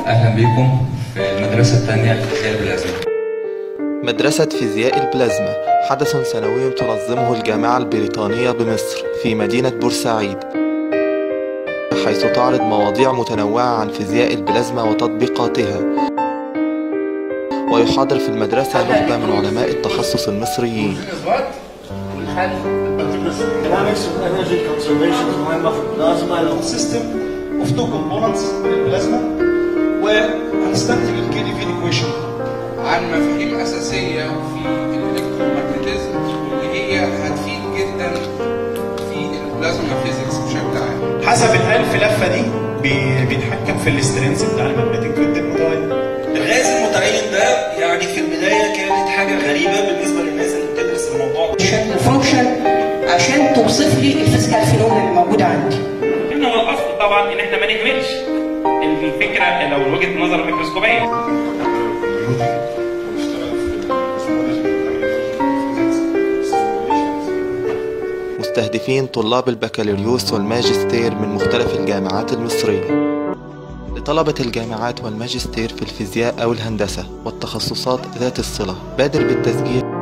أهلا بكم في المدرسة الثانية لفيزياء البلازما مدرسة فيزياء البلازما حدث سنوي تنظمه الجامعة البريطانية بمصر في مدينة بورسعيد حيث تعرض مواضيع متنوعة عن فيزياء البلازما وتطبيقاتها ويحاضر في المدرسة نخبة من علماء التخصص المصريين Dynamics of energy conservation مهمة في البلازما لو سيستم اوف تو كومبوننتس من البلازما وهنستنتج الكي دي في ايكويشن عن مفاهيم أساسية في الإلكترومagnetism واللي هي هتفيد جدا في البلازما فيزيكس بشكل عام. حسب الالف لفه دي بي- بيتحكم في الاسترنس بتاع المagnetic فيلد المتوالي الغاز المتعين ده يعني في البدايه كانت حاجه غريبه بالنسبه للناس اللي بتدرس الموضوع ده شكل فانكشن عشان توصف لي الفيزيكال فينومين اللي موجوده عندي ان هو الاصل طبعا ان احنا ما نهملش الفكره لو وجهه نظر ميكروسكوبيه مستهدفين طلاب البكالوريوس والماجستير من مختلف الجامعات المصرية لطلبة الجامعات والماجستير في الفيزياء أو الهندسة والتخصصات ذات الصلة بادر بالتسجيل